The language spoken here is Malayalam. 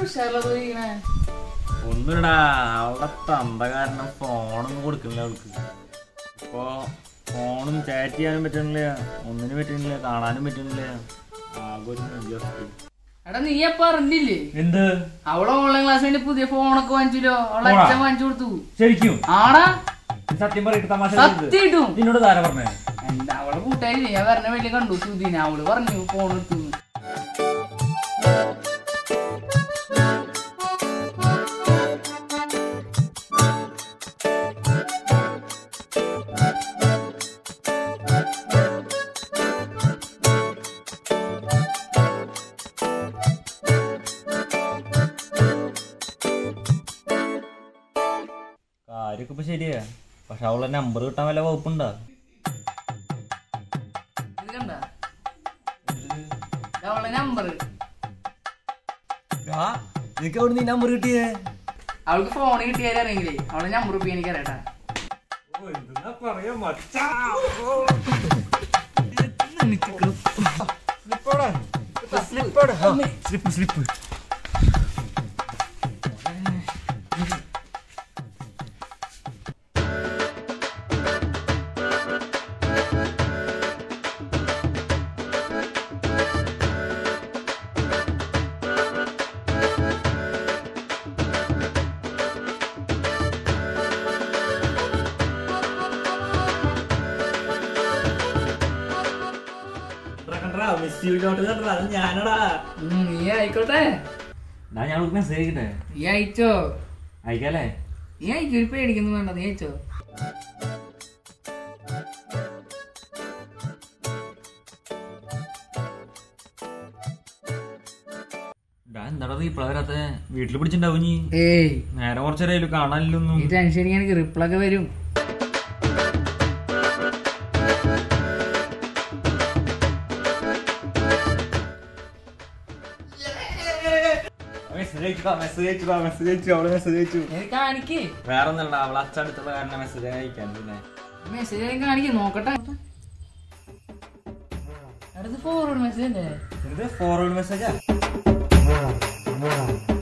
ഒന്നുമിടാ അവളുടെ തന്ത കാരണം ഫോണൊന്നും കൊടുക്കുന്നില്ല അവൾക്ക് ഇപ്പോ ഫോണും ചാറ്റ് ചെയ്യാനും പറ്റുന്നില്ല ഒന്നിനും പറ്റുന്നില്ല കാണാനും പറ്റുന്നില്ല ആകെ ഒരു നെഞ്ചവസ്ഥ. എടാ നീ അപ്പൊ അറിഞ്ഞില്ലേ എന്ത് അവളെ ഓൺലൈൻ ക്ലാസ് വേണ്ടി പുതിയ ഫോണൊക്കെ വാങ്ങിച്ചല്ലോ അവളെ ഫോണാ? അച്ഛൻ വാങ്ങിച്ചു കൊടുത്തു ശരിക്കും ആടാ നീ സത്യം പറയിട്ട് തമാശ സത്യമായിട്ടും നിന്നോട് താര പറഞ്ഞേ എന്താ അവളെ കൂട്ടായി ഞാൻ വരണ വലിയ കണ്ടു സുധീന അവള് പറഞ്ഞു ഫോൺ എടുത്തു കാര്യമൊക്കെ ഇപ്പൊ ശരിയാ പക്ഷെ അവളെ നമ്പർ കിട്ടാൻ വല്ല വകുപ്പുണ്ടോ ഇത് കണ്ട അവളെ നമ്പർ നിനക്ക് അവിടെ നീ നമ്പർ കിട്ടിയേ അവൾക്ക് ഫോൺ കിട്ടിയാലും അറിയെങ്കിലേ അവളെ നമ്പർ ഇപ്പൊ എനിക്ക് അറിയട്ടാ സ്ലിപ്പ് സ്ലിപ്പ് ഞാനടാ ഉം, നീ ആയിക്കോട്ടെ ഞാൻ ഞങ്ങൾക്ക് മെസ്സേജ് അയക്കട്ടെ നീ അയച്ചോ അയക്കാല്ലേ നീ അയച്ചു ഒരു പേടിക്കുന്നു വേണ്ട നീ അയച്ചോ ഡാ എന്താടാ നീ ഇപ്പഴാ വരാത്തെ വീട്ടിൽ പിടിച്ചിണ്ടാവും നീ ഏയ് നേരെ കുറച്ചേരായാലും കാണാനില്ലൊന്നും ഈ ടെൻഷൻ എനിക്ക് റിപ്ലൈ ഒക്കെ വരും മെസ്സേജ് അയച്ചു മെസ്സേജ് അയച്ചു മെസ്സേജ് അയച്ചു അവള് മെസ്സേജ് അയച്ചു ഏയ് കാണിക്ക് വേറെ ഒന്നല്ല അവളെ അച്ചടുത്തുള്ള കാരണം മെസ്സേജ് അയക്കാൻ പിന്നെ മെസ്സേജ് കാണിക്ക് നോക്കട്ടെ അടുത്ത് ഫോർവേഡ് മെസ്സേജ് അല്ലേ ഇത് ഫോർവേഡ് മെസ്സേജാ